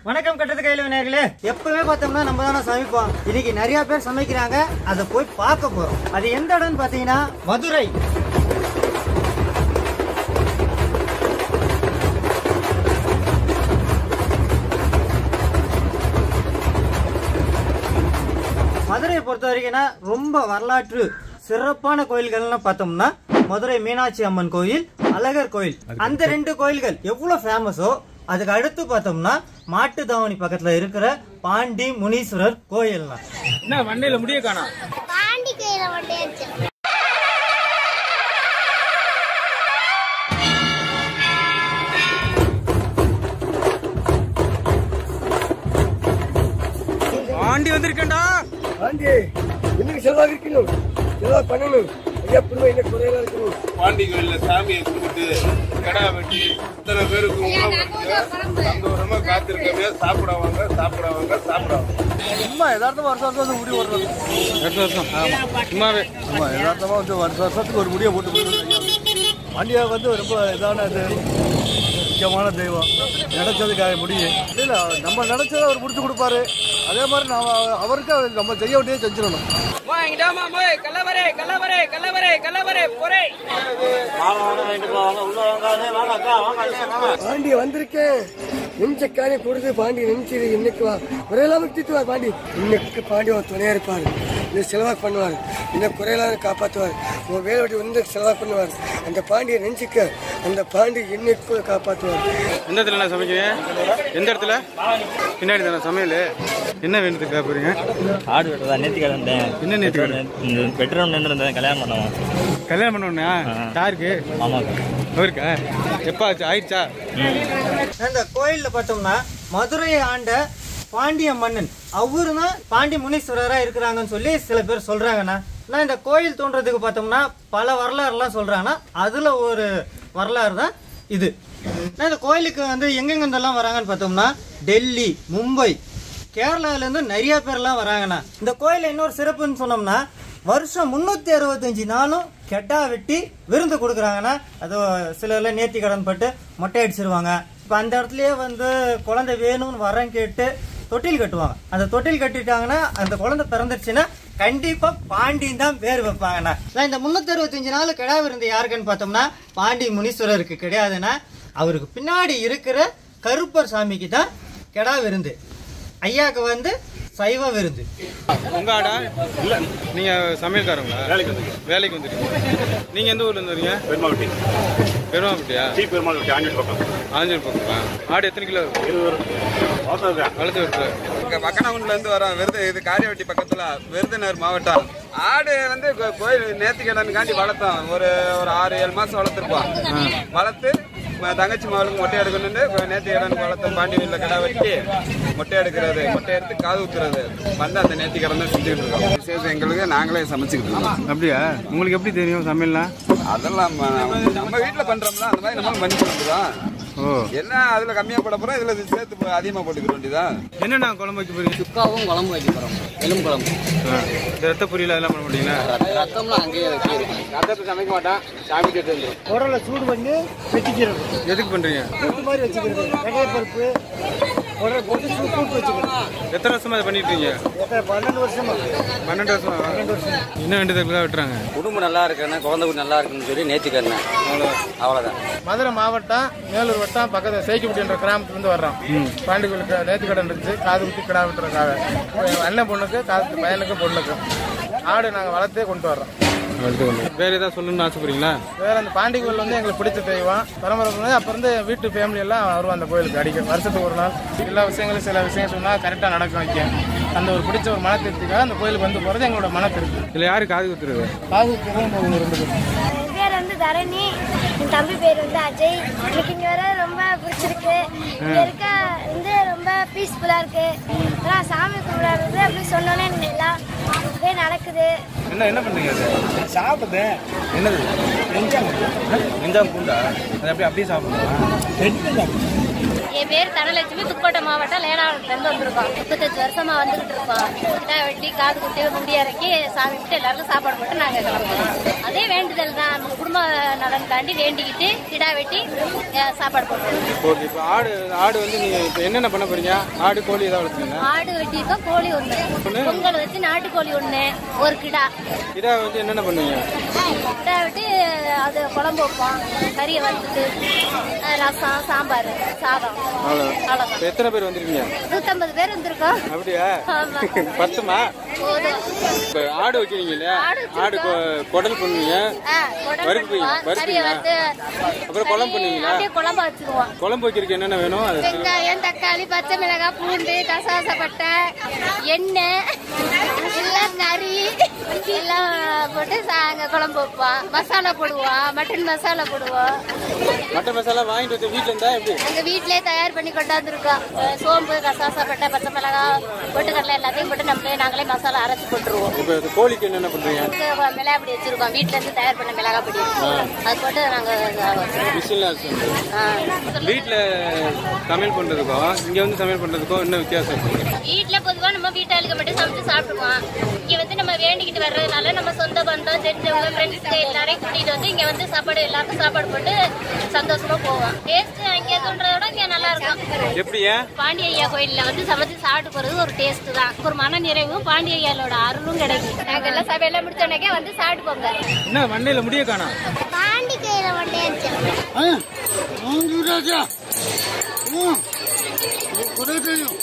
வணக்கம் கட்டது கையில் விநாயகர்களே எப்பவுமே பார்த்தோம்னா நம்ம தானே சமைப்போம் இன்னைக்கு நிறைய பேர் சமைக்கிறாங்க அதை போய் பார்க்க போறோம் அது எந்த இடம்னு பார்த்தீங்கன்னா மதுரை மதுரையை பொறுத்த வரைக்கும்னா ரொம்ப வரலாற்று சிறப்பான கோயில்கள்னு பார்த்தோம்னா மதுரை மீனாட்சி அம்மன் கோயில் அழகர் கோயில் அந்த ரெண்டு கோயில்கள் எவ்வளவு ஃபேமஸோ அதுக்கு அடுத்து பார்த்தோம்னா மாட்டுத்தாவணி பக்கத்துல இருக்கிற பாண்டி முனீஸ்வரர் கோயில்னா என்ன வண்டையில முடிய காணா பாண்டி கையில வண்டியாச்சு ஆண்டி வந்திருக்கேன்டா ஆண்டி இன்னைக்கு செலவாக இருக்கணும் செலவாக பண்ணணும் ஐயா புண்ணு என்ன குறையெல்லாம் இருக்கணும் பாண்டி கோயில்ல சாமியை கும்பிட்டு கடா வெட்டி இத்தனை பேருக்கு உணவு கொடுத்து சந்தோஷமா காத்திருக்கவே சாப்பிடுவாங்க சாப்பிடுவாங்க சாப்பிடுவாங்க சும்மா யதார்த்தமா வருஷம் வருஷம் வந்து முடிவு வர்றது வருஷம் வருஷம் ஆமா சும்மாவே சும்மா யதார்த்தமா வந்து வருஷம் வருஷத்துக்கு ஒரு முடிவை போட்டு போயிடுறது பாண்டியா வந்து ரொம்ப இதான இது முக்கியமான தெய்வம் நினைச்சதுக்காக முடியும் இல்லை நம்ம நினைச்சதை அவர் முடிச்சு கொடுப்பாரு அதே மாதிரி நாம அவருக்கு அவர் நம்ம செய்ய வேண்டியதை செஞ்சிடணும் கல்லவரே கல்லவரே கல்லவரே கல்லவரே பொறை பாண்டி வந்திருக்கேன் நெஞ்சக்கானே கொடுத்து பாண்டி நெஞ்சிரு இன்னைக்கு வா குறையெல்லாம் திட்டுவார் பாண்டி இன்னைக்கு பாண்டி ஒரு துணையா இருப்பார் இந்த செலவாக பண்ணுவார் இந்த குறையெல்லாம் காப்பாற்றுவார் உன் வேலை விட்டு வந்து செலவாக பண்ணுவார் அந்த பாண்டியை நெஞ்சிக்க அந்த பாண்டி இன்னைக்கு காப்பாற்றுவார் எந்த இடத்துல நான் சமைக்கிறீங்க எந்த இடத்துல பின்னாடி தானே சமையல் என்ன வேணுத்துக்கா போறீங்க ஆடு வெட்டதா நேத்தி கிடந்தேன் என்ன நேத்தி கடை? பெட்ரோல் நின்று கல்யாணம் பண்ணுவோம் கல்யாணம் பண்ணோன்னா யாருக்கு ஆமாக்கா அவருக்கா எப்போ ஆச்சு ஆயிடுச்சா அந்த கோயில்ல பார்த்தோம்னா மதுரையை ஆண்ட பாண்டிய மன்னன் அவரு தான் பாண்டி முனீஸ்வரரா இருக்கிறாங்கன்னு சொல்லி சில பேர் சொல்றாங்கண்ணா நான் இந்த கோயில் தோன்றதுக்கு பார்த்தோம்னா பல வரலாறுலாம் சொல்றாங்கன்னா அதுல ஒரு வரலாறு தான் இது நான் இந்த கோயிலுக்கு வந்து எங்கெங்கெந்தெல்லாம் வராங்கன்னு பார்த்தோம்னா டெல்லி மும்பை கேரளாலேருந்து நிறைய பேர்லாம் வராங்கண்ணா இந்த கோயிலில் இன்னொரு சிறப்புன்னு சொன்னோம்னா வருஷம் முந்நூற்றி அறுபத்தஞ்சு நாளும் கெட்டா வெட்டி விருந்து கொடுக்குறாங்கண்ணா அது சிலர்லாம் நேர்த்தி கடன் பட்டு மொட்டை அடிச்சிருவாங்க இப்போ அந்த இடத்துலயே வந்து குழந்தை வேணும்னு வரேன் கேட்டு தொட்டில் கட்டுவாங்க அந்த தொட்டில் கட்டிட்டாங்கன்னா அந்த குழந்தை பிறந்துருச்சுன்னா கண்டிப்பா பாண்டியன் தான் பேர் வைப்பாங்கண்ணா நான் இந்த முன்னூத்தி அறுபத்தஞ்சு நாள் கிடா விருந்து யாருக்குன்னு பார்த்தோம்னா பாண்டி முனீஸ்வரருக்கு கிடையாதுன்னா அவருக்கு பின்னாடி இருக்கிற கருப்பர் சாமிக்கு தான் கெடா விருந்து ஐயாக்கு வந்து சைவ விருந்து உங்க ஆடா இல்ல நீங்க சமையல்காரங்களா வேலைக்கு வந்து வேலைக்கு வந்துருக்கீங்க நீங்க எந்த ஊர்ல இருந்து வரீங்க பெருமாவட்டி பெருமாப்பட்டியா ஸ்ரீ பெருமாள் ஆஞ்சல் பக்கம் ஆஞ்சல் பக்கமா ஆடு எத்தனை கிலோ வளர்த்து விட்டு இங்க மக்கனகுண்டில இருந்து வரோம் விருது இது காரியவட்டி பக்கத்துல விருதுநகர் மாவட்டம் ஆடு வந்து கோ- கோயில் நேர்த்திக்கடனுக்காண்டி வளர்த்தோம் ஒரு ஒரு ஆறு ஏழு மாசம் வளர்த்துருப்போம் வளர்த்து ம- தங்கச்சி மகளுக்கு மொட்டை எடுக்கணும்னு நேர்த்திக்கடனுக்கு வளர்த்தோம் பாண்டி வீட்டில் கடை வெட்டி மொட்டை எடுக்கிறது மொட்டை எடுத்து காது ஊத்துறது வந்து அந்த நேர்த்திக்கடன் தான் செஞ்சுக்கிட்டு இருக்கோம் விசேஷம் எங்களுக்கு நாங்களே சமைச்சுக்கிட்டு இருக்கோம் அப்படியா உங்களுக்கு எப்படி தெரியும் சமையல்லாம் அதெல்லாம் ம- நம்ம வீட்டில் பண்றோம்ல அந்த மாதிரி நம்மளும் பண்ணி கொடுத்துருவோம் ஓ என்ன அதுல கம்மியா போட போறோம் இதுல சேர்த்து போ- அதிகமா போட்டுக்க வேண்டியதான் என்னண்ணா குழம்பு வைக்க போறீங்க சுக்காவும் குழம்பு வைக்க போறோம் எலும்பு குழம்பு ஆ, இந்த ரத்த பொரியல் அதெல்லாம் பண்ண மாட்டீங்களா ரத்தம்லாம் அங்கேயே வச்சிருக்கோம் ரத்தத்தை சமைக்க மாட்டான் சாமி கேட்டு வந்துடும் குடலை சூடு பண்ணி வெட்டிக்கிறது எதுக்கு பண்றீங்க கூட்டு மாதிரி வச்சுக்கிறது வெங்காய பருப்பு குடலை போட்டு சூடு கூட்டு வச்சுக்கிறது எத்தனை வருஷமா இதை பண்ணிட்டு இருக்கீங்க எத்தனை பன்னெண்டு வருஷமா பன்னெண்டு வருஷமா என்ன வேண்டியதுக்கு தான் வெட்டுறாங்க குடும்பம் நல்லா இருக்கணும் குழந்தை குட்டி நல்லா இருக்குன்னு சொல்லி நேர்த்திக்கிறேன் அவ்வளவுதான் மதுரை மாவட்டம் மேலூர் வட்டம் பக்கத்தில் சேக்கிப்பட்டின்ற கிராமத்துலேருந்து வர்றோம் பாண்டி கோயிலுக்கு நேர்த்தி கடன் இருந்துச்சு காது குத்தி கிடா விட்டுறதுக்காக அண்ணன் பொண்ணுக்கு காது பையனுக்கு பொண்ணுக்கு ஆடு நாங்கள் வளர்த்தே கொண்டு வர்றோம் வேற ஏதாவது சொல்லணும்னு ஆசைப்படுறீங்களா வேற அந்த பாண்டி கோயில் வந்து எங்களுக்கு பிடிச்ச தெய்வம் பரம்பரை அப்போ இருந்து வீட்டு ஃபேமிலி எல்லாம் வருவோம் அந்த கோயிலுக்கு அடிக்க வருஷத்துக்கு ஒரு நாள் எல்லா விஷயங்களும் சில விஷயம் சொன்னால் கரெக்டாக நடக்க வைக்க அந்த ஒரு பிடிச்ச ஒரு மன திருப்திக்காக அந்த கோயிலுக்கு வந்து போகிறது எங்களோட மன திருப்தி இல்ல யாரு காது குத்துறது காது குத்துறதும் போகும் ரெண்டு பேரும் என் பேர் வந்து தரணி என் தம்பி பேர் வந்து அஜய் எனக்கு இங்க வர ரொம்ப பிடிச்சிருக்கு இங்க இருக்க வந்து ரொம்ப பீஸ்ஃபுல்லா இருக்கு அதான் சாமி கும்பிடாது அப்படி சொன்னோன்னே எனக்கு எல்லாம் அப்படியே நடக்குது என்ன என்ன பண்றீங்க அது சாப்பிட்டேன் என்னது வெஞ்சாம் பூண்டா அது அப்படியே அப்படியே சாப்பிடுமா என் பேர் தனலட்சுமி புதுக்கோட்டை மாவட்டம் லேனாவரத்துலேருந்து வந்திருக்கோம் முப்பத்தஞ்சு வருஷமா வந்துகிட்டு இருக்கோம் கிட்டா வெட்டி காது குட்டி முடி இறக்கி சாமி விட்டு எல்லாருக்கும் சாப்பாடு போட்டு நாங்க கிளம்புறோம் அதே வேண்டுதல் தான் நம்ம குடும்ப நலன் தாண்டி வேண்டிக்கிட்டு கிடா வெட்டி அஹ், சாப்பாடு போட்டுருவோம் ஓகே இப்போ ஆடு ஆடு வந்து நீங்க இப்போ என்னென்ன பண்ண போறீங்க ஆடு கோழி ஏதாவது வளர்த்துறீங்க ஆடு வெட்டியிருக்கோம் கோழி ஒண்ணு பொங்கல் வச்சு நாட்டுக்கோழி ஒண்ணு ஒரு கிடா இதா வந்து என்னென்ன பண்ணுவீங்க கிடா வெட்டி அது குழம்பு வைப்போம் கறியை வறுத்துட்டு அஹ், ரசம் சாம்பார் சாதம் அவ்வளோ அவ்வளோதான் இப்போ எத்தனை பேர் வந்திருக்கீங்க நூத்தம்பது பேர் வந்திருக்கோம் அப்படியா ஆமா. பத்துமா போதும் இப்போ ஆடு வைக்கிறீங்க இல்லையா ஆடு ஆடு கொ- குடல் பண்ணுவீங்க ஆ, குடல் வறுப்பீங்க, பண்ணுவோம். கறியை வறுப்பீங்களா? வறுத்து அப்புறம் குழம்பு பண்ணுவீங்களா அப்படியே குழம்பா வச்சுக்குவோம் குழம்பு வைக்கிறதுக்கு என்னென்ன வேணும் அது சொல்லு. வெங்காயம் தக்காளி பச்சை மிளகாய் பூண்டு கசாசப்பட்டை எண்ணெய் எல்லாம் கறி எல்லாம் போட்டு சாங்க குழம்பு வைப்போம் மசாலா போடுவோம் மட்டன் மசாலா போடுவோம் மட்டன் மசாலா வாங்கிட்டு வந்து வீட்டில் இருந்தா எப்படி எங்க வீட்டிலே தயார் பண்ணி கொண்டாந்துருக்கோம் அஹ் சோம்பு கசாசப்பட்டை பச்சை மிளகாய் பொட்டுக்கடலை எல்லாத்தையும் போட்டு நம்மளே நாங்களே மசாலா அரைச்சு போட்டுருவோம் இப்போ இது கோழிக்கு என்னென்ன பண்றீங்க மிளகா பொடி வச்சிருக்கோம் வீட்ல இருந்து தயார் பண்ண மிளகா பொடி அது போட்டு நாங்க வச்சிருக்கோம். மிஷினில் ஆ. வீட்டில் சமையல் பண்ணுறதுக்கும் இங்கே வந்து சமையல் பண்ணுறதுக்கும் என்ன வித்தியாசம் இருக்கு? வீட்ல பொதுவா நம்ம வீட்டாளுக்கு மட்டும் சமைச்சு சாப்பிடுவோம் இங்க வந்து நம்ம வேண்டிக்கிட்டு வர்றதுனால நம்ம சொந்த பந்தம் தெரிஞ்சவங்க ஃப்ரெண்ட்ஸ் எல்லாரையும் கூட்டிட்டு வந்து இங்க வந்து சாப்பாடு எல்லாருக்கும் சாப்பாடு போட்டு சந்தோஷமா போவோம் டேஸ்ட் அங்க சொல்றத விட இங்க நல்லா இருக்கும் எப்படி ஏன் பாண்டிய ஐயா கோயில்ல வந்து சமைச்சு சாப்பிட்டு போறது ஒரு டேஸ்ட் தான் ஒரு மன நிறைவும் பாண்டிய ஐயாவோட அருளும் கிடைக்கும் நாங்க எல்லாம் சபையெல்லாம் முடிச்சோடனே வந்து சாப்பிட்டு போங்க என்ன மண்டையில் முடிய காணோம் பாண்டி கையில வண்டியாச்சு ராஜா குறை தெரியும்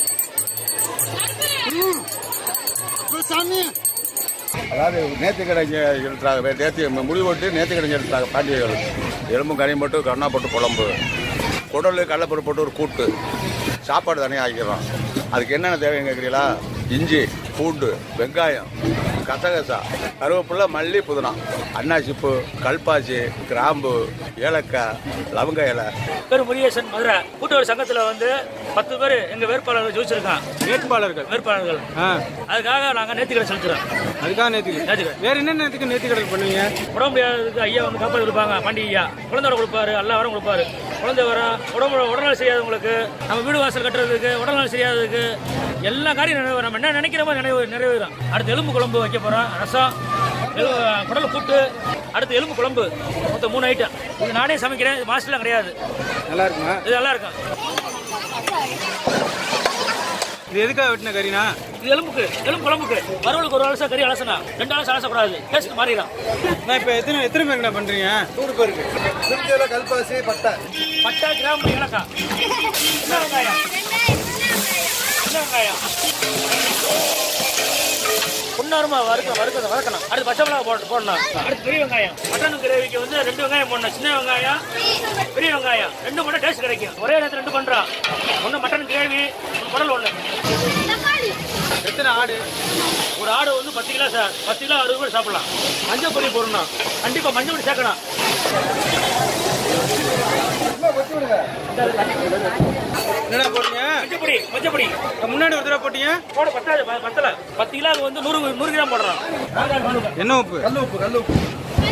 சாமி அதாவது நேற்று கடைங்க எழுத்துறாங்க நேற்று முடிவு போட்டு நேற்று கடைங்க எழுத்துறாங்க பாண்டியர்கள் எலும்பும் கறியும் போட்டு கண்ணா போட்டு குழம்பு குடல் கடலைப்பருப்பு போட்டு ஒரு கூட்டு சாப்பாடு தனியாக ஆக்கிக்கிறோம் அதுக்கு என்னென்ன தேவைன்னு கேட்குறீங்களா இஞ்சி பூண்டு வெங்காயம் கசகசா கருவேப்பிலை மல்லி புதினா அன்னாசிப்பூ கல்பாசி கிராம்பு ஏலக்காய் லவங்க இலை பேர் முருகேசன் மதுரை கூட்டுறவு சங்கத்துல வந்து பத்து பேர் எங்க வேட்பாளர்கள் ஜோதிச்சிருக்கான் வேட்பாளர்கள் வேட்பாளர்கள் ஆ அதுக்காக நாங்க நேர்த்திக்கடன் செலுத்துறோம் அதுக்காக நேற்றுக்கு நேர்த்திக்கடன் வேற என்ன நேரத்துக்கு நேர்த்திக்கடல் பண்ணுவீங்க உடம்பு முடியாததுக்கு ஐயா வந்து காப்பாடு கொடுப்பாங்க பாண்டி ஐயா குழந்தை வரம் கொடுப்பாரு எல்லா வரம் கொடுப்பாரு குழந்தை வரம் உடம்பு உடல்நலம் சரியாதவங்களுக்கு நம்ம வீடு வாசல் கட்டுறதுக்கு உடல்நலம் சரியாததுக்கு எல்லா காரியம் நிறைவேறும் நம்ம என்ன நினைக்கிறோமோ நிறைவே நிறைவேறும் அடுத்து எலும்பு குழம்பு வைக்க போறோம் ரசம் எலு- குடல் கூட்டு அடுத்து எலும்பு குழம்பு மொத்தம் மூணு ஐட்டம் இது நானே சமைக்கிறேன் இது மாஸ்டர்லாம் கிடையாது நல்லா இருக்குமா இது நல்லா இருக்கும் இது எதுக்காக வெட்டின கறினா இது எலும்புக்கு எலும்பு குழம்புக்கு வறுவலுக்கு ஒரு அலசா கறி அலசனா ரெண்டு அலசம் அலசக்கூடாது டேஸ்ட் மாறிடும் நான் இப்போ எத்தனை எத்தனை பேர் என்ன பண்ணுறீங்க நூறு பேருக்கு திருச்சியில் கல்பாசி பட்டை பட்டா கிராம்பு ஏலக்காய் என்ன வெங்காயம் என்ன வெங்காயம் பொன்னாருமா வறுக்க வறுக்க வறுக்கணும் அடுத்து பச்சை மிளகா போட்டு போடணும் அடுத்து பெரிய வெங்காயம் மட்டன் கிரேவிக்கு வந்து ரெண்டு வெங்காயம் போடணும் சின்ன வெங்காயம் பெரிய வெங்காயம் ரெண்டு மட்டும் டேஸ்ட் கிடைக்கும் ஒரே நேரத்தில் ரெண்டு பண்றோம் ஒன்று மட்டன் கிரேவி குடல் ஒன்று எத்தனை ஆடு ஒரு ஆடு வந்து பத்து கிலோ சார் பத்து கிலோ அறுபது பேர் சாப்பிடலாம் மஞ்சள் பொடி போடணும் கண்டிப்பா மஞ்சள் பொடி சேர்க்கணும் என்னடா போட்டீங்க மஞ்சள் பொடி மஞ்சள் பொடி முன்னாடி ஒரு தடவை போட்டீங்க போட பத்தாது ப- பத்தல பத்து கிலோவுக்கு வந்து நூறு நூறு கிராம் போடுறோம் என்ன உப்பு கல் உப்பு கல் உப்பு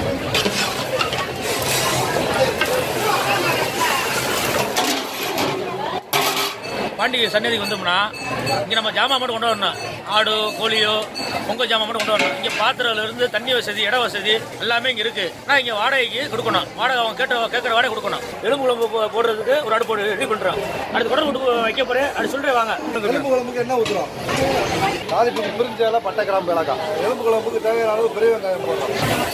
பாண்டி சன்னதிக்கு வந்தோம்னா இங்க நம்ம ஜாமான் மட்டும் கொண்டு வரணும் ஆடு கோழியோ பொங்கல் ஜாமான் மட்டும் கொண்டு வரணும் இங்க பாத்திரம்ல இருந்து தண்ணி வசதி இட வசதி எல்லாமே இங்க இருக்கு ஆனா இங்க வாடகைக்கு கொடுக்கணும் வாடகை அவங்க கேட்ட கேட்கற வாடகை கொடுக்கணும் எலும்பு குழம்பு போ- போடுறதுக்கு ஒரு அடுப்பு ரெடி பண்றோம் அடுத்து குடல் விட்டு வைக்க போறேன் அது சொல்றேன் வாங்க எலும்பு குழம்புக்கு என்ன ஊற்றுறோம் தாளிப்புக்கு முறிஞ்ச இலை பட்டை கிராம்பு ஏலக்காய் எலும்பு குழம்புக்கு தேவையான அளவு பெரிய வெங்காயம் போடுறோம்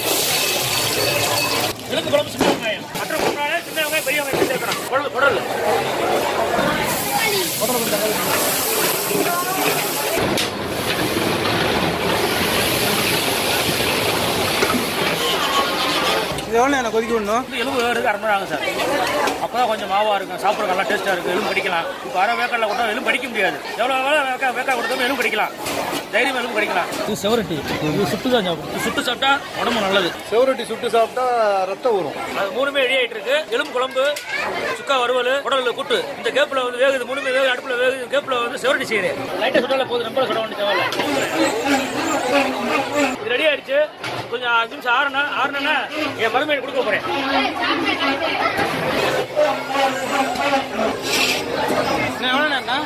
எலும்பு குழம்பு சின்ன வெங்காயம் மற்ற குழம்பு சின்ன வெங்காயம் பெரிய வெங்காயம் சேர்க்கணும் குடல் குடல் இது எவ்வளோ எனக்கு கொதிக்க விடணும் வந்து எலும்பு வேகிறதுக்கு அரை மணி நேரம் ஆகும் சார் அப்பதான் கொஞ்சம் மாவா இருக்கும் சாப்பிட நல்லா டேஸ்டா இருக்கு எலும்பு கடிக்கலாம் இப்போ அரை வேக்காடில் கொடுத்தா எலும்பு கடிக்க முடியாது எவ்வளோ வேலை வேக்கா வேக்காடு கொடுத்தாலும் எலும்பு கடிக்கலாம் தைரியம் எலும்பு கடிக்கலாம் இது செவரட்டி இது சுட்டு தான் சாப்பிடும் இது சுட்டு சாப்பிட்டா உடம்பு நல்லது செவரொட்டி சுட்டு சாப்பிட்டா ரத்தம் வரும் அது மூணுமே ரெடி ஆயிட்டு இருக்கு எலும்பு குழம்பு சுக்கா வறுவல் உடல்ல கூட்டு இந்த கேப்ல வந்து வேகுது மூணுமே வேகு அடுப்புல வேகுது கேப்ல வந்து செவரட்டி செய்யுறேன் லைட்டா சுடல போதும் ரொம்ப சுட வேண்டிய தேவையில்ல இது ரெடி ஆயிடுச்சு கொஞ்சம் அஞ்சு நிமிஷம் ஆறுனா ஆறுனா என் மருமையை கொடுக்க போறேன் இன்னும் எவ்வளோ நேரம்ண்ணா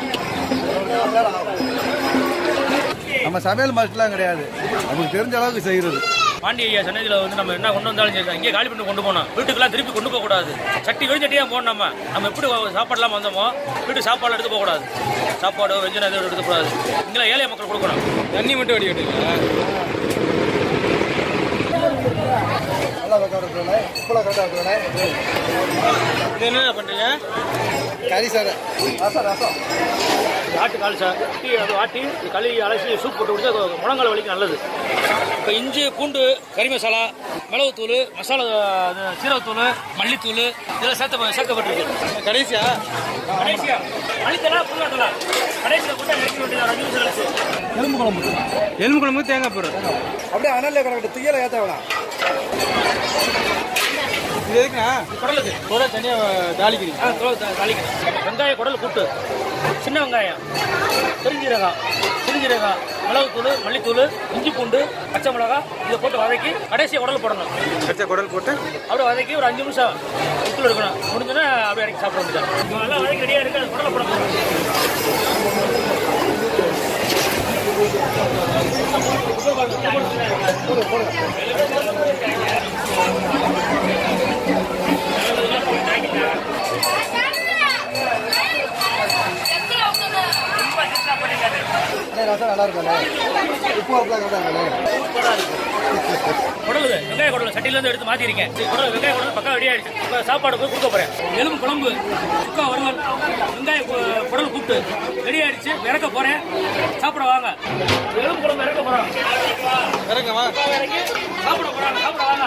நம்ம சமையல் மாஸ்டர்லாம் கிடையாது நமக்கு தெரிஞ்ச அளவுக்கு செய்கிறது பாண்டி ஐயா சன்னதியில் வந்து நம்ம என்ன கொண்டு வந்தாலும் சரி இங்கே காலி பண்ணி கொண்டு போனோம் வீட்டுக்கெல்லாம் திருப்பி கொண்டு போக கூடாது சட்டி வெறும் சட்டியாக போகணும் நம்ம நம்ம எப்படி சாப்பாடுலாம் வந்தோமோ வீட்டு சாப்பாடு எடுத்து போக கூடாது சாப்பாடு வெஞ்சனம் எதுவும் எடுத்து கூடாது இங்கே ஏழை மக்கள் கொடுக்கணும் தண்ணி மட்டும் வடி கட்டுங்களா நல்லா வைக்கிறதுல உப்புலாம் கரெக்டாக வைக்கிறேன் இது என்ன பண்ணுறீங்க கறி சார் ரசம் ரசம் ஆட்டு கால் சார் டீ அது ஆட்டி இது கழுவி அலசி சூப் போட்டு கொடுத்து அது முழங்கால் வலிக்கு நல்லது இப்போ இஞ்சி பூண்டு கறி மசாலா மிளகுத்தூள் மசாலா அது சீரகத்தூள் மல்லித்தூள் இதெல்லாம் சேர்த்த சேர்க்கப்பட்டிருக்கு கடைசியா கடைசியா மல்லித்தலா புல்லாத்தலா கடைசியில் போட்டு இறக்கி வேண்டியது ஒரு அஞ்சு நிமிஷம் கழிச்சு எலும்பு குழம்பு எலும்பு குழம்பு தேங்காய் போடுறது அப்படியே அனல்ல கிடக்கட்டும் தீயல ஏற்ற வேணாம் இது எதுக்குண்ணா குடலுக்கு குடல் தனியாக தாளிக்கிறீங்க ஆ குடல் தா- தாளிக்கணும் வெங்காய குடல் கூட்டு சின்ன வெங்காயம் பெருஞ்சீரகம் சிறுஞ்சீரகம் மிளகுத்தூள் மல்லித்தூள் இஞ்சி பூண்டு பச்சை மிளகாய் இதை போட்டு வதக்கி கடைசியாக குடல் போடணும் பச்சை குடல் போட்டு அப்படியே வதக்கி ஒரு அஞ்சு நிமிஷம் உப்புல இருக்கணும் முடிஞ்சோன்னா அப்படியே இறக்கி சாப்பிட வேண்டியது நல்லா வதக்கி ரெடியாக இருக்கு அது குடலை போட போகிறோம் அண்ணே, ரசம் நல்லா இருக்கும்ண்ணே உப்பு அப்பெல்லாம் கரெக்டாக குடல் வெங்காய குடல் சட்டிலேருந்து எடுத்து மாற்றிருக்கேன் குடல் வெங்காய குடல் பக்கம் ரெடி ஆயிடுச்சு இப்போ சாப்பாடு போய் கொடுக்க போகிறேன் எலும்பு குழம்பு சுக்கா வறுவல் வெங்காய கு- குடல் கூட்டு ரெடி ஆயிடுச்சு இறக்க போகிறேன் சாப்பிட வாங்க எலும்பு குழம்பு இறக்க போகிறோம் இறக்கவா இறக்கி சாப்பிட போகிறாங்க சாப்பிட வாங்க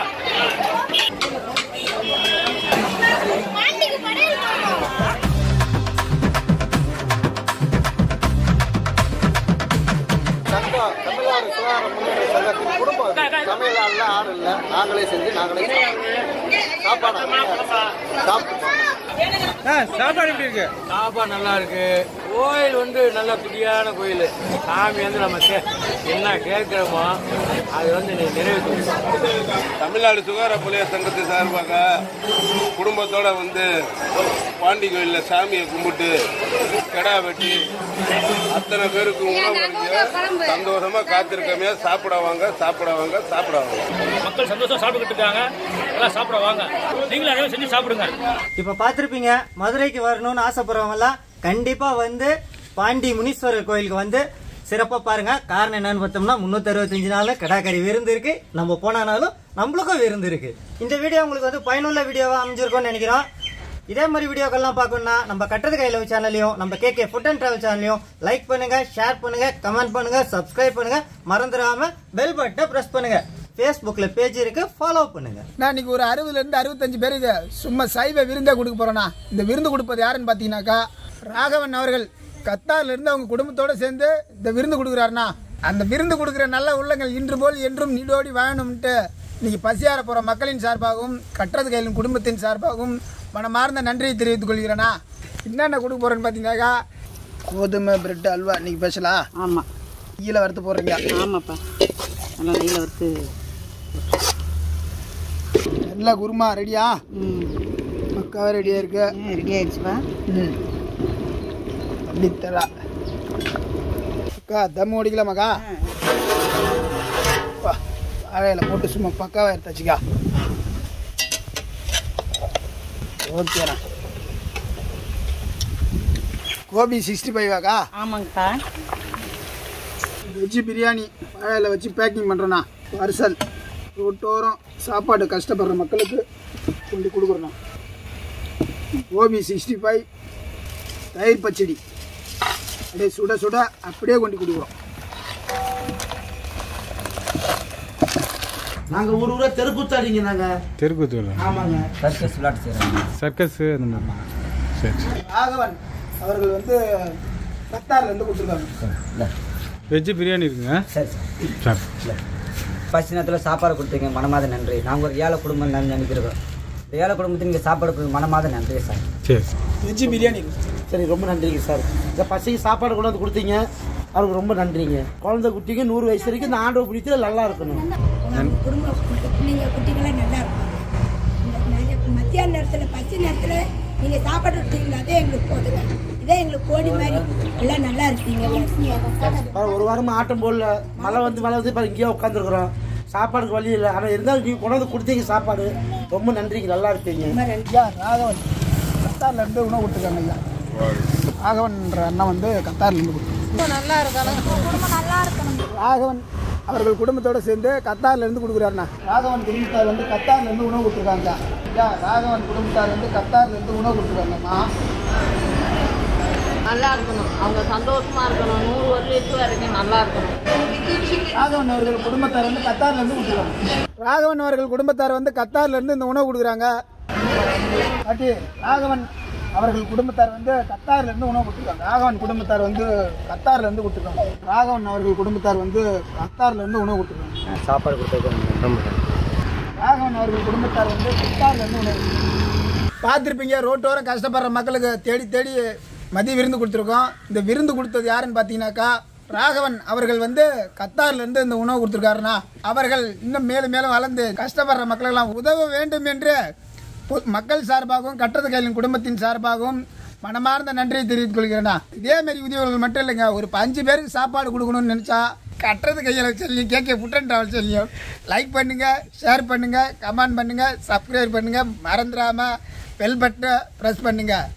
சங்கம் தமிழ்நாடு சுகாதார முன்னேற்ற சங்கத்தின் குடும்பம் சமையல் ஆள் இல்லை நாங்களே செஞ்சு நாங்களே சாப்பாடு சாப்பிட்டு ஆ சாப்பாடு எப்படி இருக்கு சாப்பாடு நல்லா இருக்கு கோயில் வந்து நல்ல பிடியான கோயில் சாமி வந்து நம்ம கே- என்ன கேட்கிறோமோ அது வந்து நீ நிறைவேற்றி தமிழ்நாடு சுகாதார புலிய சங்கத்து சார்பாக குடும்பத்தோட வந்து பாண்டி கோயிலில் சாமியை கும்பிட்டு கிடா வெட்டி அத்தனை பேருக்கு உணவு சந்தோஷமா காத்திருக்கமே சாப்பிட வாங்க சாப்பிட வாங்க சாப்பிட வாங்க மக்கள் சந்தோஷம் சாப்பிட்டுக்கிட்டு இருக்காங்க எல்லாம் சாப்பிட வாங்க நீங்களும் அதே செஞ்சு சாப்பிடுங்க இப்ப பார்த்திருப்பீங்க மதுரைக்கு வரணும்னு ஆசைப்படுறவங்க எல்லாம் கண்டிப்பா வந்து பாண்டி முனீஸ்வரர் கோயிலுக்கு வந்து சிறப்பா பாருங்க காரணம் என்னன்னு பார்த்தோம்னா முன்னூத்தி அறுபத்தஞ்சு நாள் கடாக்கறி விருந்து இருக்கு நம்ம போனானாலும் நம்மளுக்கும் விருந்து இருக்கு இந்த வீடியோ உங்களுக்கு வந்து பயனுள்ள வீடியோவா அமைஞ்சிருக்கும்னு நினைக்கிறோம் இதே மாதிரி வீடியோக்கள்லாம் பார்க்கணும்னா நம்ம கட்டது கையில் சேனலையும் நம்ம கேகே ஃபுட் அண்ட் டிராவல் சேனலையும் லைக் பண்ணுங்க ஷேர் பண்ணுங்க கமெண்ட் பண்ணுங்க சப்ஸ்கிரைப் பண்ணுங்க மறந்துடாம பெல் பட்டனை பிரஸ் பண்ணுங்க ஃபேஸ்புக்ல பேஜ் இருக்கு ஃபாலோ பண்ணுங்க நான் இன்னைக்கு ஒரு அறுபதுல இருந்து அறுபத்தஞ்சு பேருக்கு சும்மா சைவ விருந்தே கொடுக்க போறேண்ணா இந்த விருந்து கொடுப்பது யாருன்னு பார்த்தீங்கன்னாக்கா ராகவன் அவர்கள் கத்தார்ல இருந்து அவங்க குடும்பத்தோட சேர்ந்து இந்த விருந்து கொடுக்குறாருண்ணா அந்த விருந்து கொடுக்குற நல்ல உள்ளங்கள் இன்று போல் என்றும் நீடோடி வாழணும்ட்டு இன்னைக்கு பசியார போற மக்களின் சார்பாகவும் கட்டுறது கையிலும் குடும்பத்தின் சார்பாகவும் மனமார்ந்த நன்றியை தெரிவித்துக் கொள்கிறேண்ணா என்னென்ன கொடுக்க போறேன்னு பார்த்தீங்கன்னாக்கா கோதுமை பிரெட் அல்வா இன்னைக்கு ஸ்பெஷலா ஆமாம் ஈல வறுத்து போடுறீங்க ஆமாப்பா நல்லா நெய்யில் வறுத்து நல்லா குருமா ரெடியா பக்காவே ரெடியா இருக்கு ரெடி ஆயிடுச்சுப்பா ம் அப்படித்தரா அக்கா தம் ஓடிக்கலாமாக்கா வாழையில போட்டு சும்மா பக்காவா எடுத்தாச்சுக்கா ஓகேண்ணா கோபி சிக்ஸ்டி ஃபைவாக்கா ஆமாங்கப்பா வெஜ்ஜு பிரியாணி வாழையில வச்சு பேக்கிங் பண்ணுறோண்ணா பார்சல் ரோட்டோரம் சாப்பாடு கஷ்டப்படுற மக்களுக்கு கொண்டு கொடுக்குறோண்ணா கோபி சிக்ஸ்டி ஃபைவ் தயிர் பச்சடி அப்படியே சுட சுட அப்படியே கொண்டு கொடுக்குறோம் நாங்க ஊர் ஊரா தெருக்கூத்தாடிங்க நாங்க தெருக்கூத்து ஆமாங்க சர்க்கஸ் விளையாட்டு செய்கிறாங்க சர்க்கஸ் அந்த மாதிரி சரி சரி ராகவன் அவர்கள் வந்து கத்தார்ல இருந்து கொடுத்துருக்காங்க வெஜ்ஜு பிரியாணி இருக்குங்க சரி சார் பசி நேரத்தில் சாப்பாடு கொடுத்தீங்க மனமாத நன்றி நாங்கள் ஒரு ஏழை குடும்பம் நினை- நினைக்கிறோம் இந்த ஏழை குடும்பத்துக்கு நீங்கள் சாப்பாடு கொடுக்க மனமாத நன்றி சார் சரி வெஜ்ஜு பிரியாணி சரி ரொம்ப நன்றிங்க சார் இந்த பசங்க சாப்பாடு கொண்டு வந்து கொடுத்தீங்க அவருக்கு ரொம்ப நன்றிங்க குழந்தை குட்டிங்க நூறு வயசு வரைக்கும் இந்த ஆண்டவ பிடிச்சது நல்லா இருக்கணும் குடும்ப பிள்ளைங்க குட்டிகளாம் நல்லா இருப்பாங்க இந்த நிறைய மத்தியான நேரத்தில் பசி நேரத்தில் நீங்கள் சாப்பாடு விட்டீங்களா அதே எங்களுக்கு போதுங்க இதே எங்களுக்கு கோடி மாதிரி எல்லாம் நல்லா இருக்கீங்க பாரு, ஒரு வாரமா ஆட்டம் போடல மழை வந்து மழை வந்து இப்போ இங்கேயே உட்காந்துருக்குறோம் சாப்பாடுக்கு வழி இல்லை ஆனால் இருந்தாலும் நீங்கள் கொண்டு வந்து கொடுத்தீங்க சாப்பாடு ரொம்ப நன்றிங்க நல்லா இருப்பீங்க ஐயா ராகவன் கத்தார்ல இருந்து உணவு கொடுத்துருக்காங்க ஐயா ராகவன்ற அண்ணன் வந்து கத்தார்ல இருந்து கொடுத்துருக்காங்க நல்லா இருக்கணும் நல்லா இருக்கணும் ராகவன் அவர்கள் குடும்பத்தோட சேர்ந்து கத்தார்ல இருந்து கொடுக்குறாருண்ணா ராகவன் குடும்பத்தார் வந்து கத்தார்ல இருந்து உணவு கொடுத்துருக்காங்க ஐயா ராகவன் குடும்பத்தார் வந்து கத்தார்ல இருந்து உணவு கொடுத்துருக்காங்கம்மா நல்லா இருக்கணும் அவங்க சந்தோஷமா இருக்கணும் நூறு வருஷத்து வரைக்கும் நல்லா இருக்கணும் ராகவன் அவர்கள் குடும்பத்தார் வந்து கத்தார்ல இருந்து கொடுத்துருக்காங்க ராகவன் அவர்கள் குடும்பத்தார் வந்து கத்தார்ல இருந்து இந்த உணவு கொடுக்குறாங்க பாட்டி ராகவன் அவர்கள் குடும்பத்தார் வந்து கத்தார்ல இருந்து உணவு கொடுத்துருக்காங்க ராகவன் குடும்பத்தார் வந்து கத்தார்ல இருந்து கொடுத்துருக்காங்க ராகவன் அவர்கள் குடும்பத்தார் வந்து கத்தார்ல இருந்து உணவு கொடுத்துருக்காங்க சாப்பாடு கொடுத்தது ராகவன் அவர்கள் குடும்பத்தார் வந்து கத்தார்ல இருந்து உணவு பார்த்துருப்பீங்க ரோட்டோரம் கஷ்டப்படுற மக்களுக்கு தேடி தேடி மதிய விருந்து கொடுத்துருக்கோம் இந்த விருந்து கொடுத்தது யாருன்னு பார்த்தீங்கன்னாக்கா ராகவன் அவர்கள் வந்து கத்தார்ல இருந்து இந்த உணவு கொடுத்துருக்காருன்னா அவர்கள் இன்னும் மேலும் மேலும் வளர்ந்து கஷ்டப்படுற மக்களுக்கெல்லாம் உதவ வேண்டும் என்று பொ- மக்கள் சார்பாகவும் கட்டத கையின் குடும்பத்தின் சார்பாகவும் மனமார்ந்த நன்றியை தெரிவித்துக் கொள்கிறேன்னா இதே மாதிரி உதவிகள் மட்டும் இல்லைங்க ஒரு அஞ்சு பேருக்கு சாப்பாடு கொடுக்கணும்னு நினச்சா கட்டுறது கையில் சொல்லியும் கேட்க புட்டன் ட்ராவல் சொல்லியும் லைக் பண்ணுங்க ஷேர் பண்ணுங்க கமெண்ட் பண்ணுங்க சப்ஸ்கிரைப் பண்ணுங்க மறந்துடாம பெல் பட்டனை ப்ரெஸ் பண்ணுங்க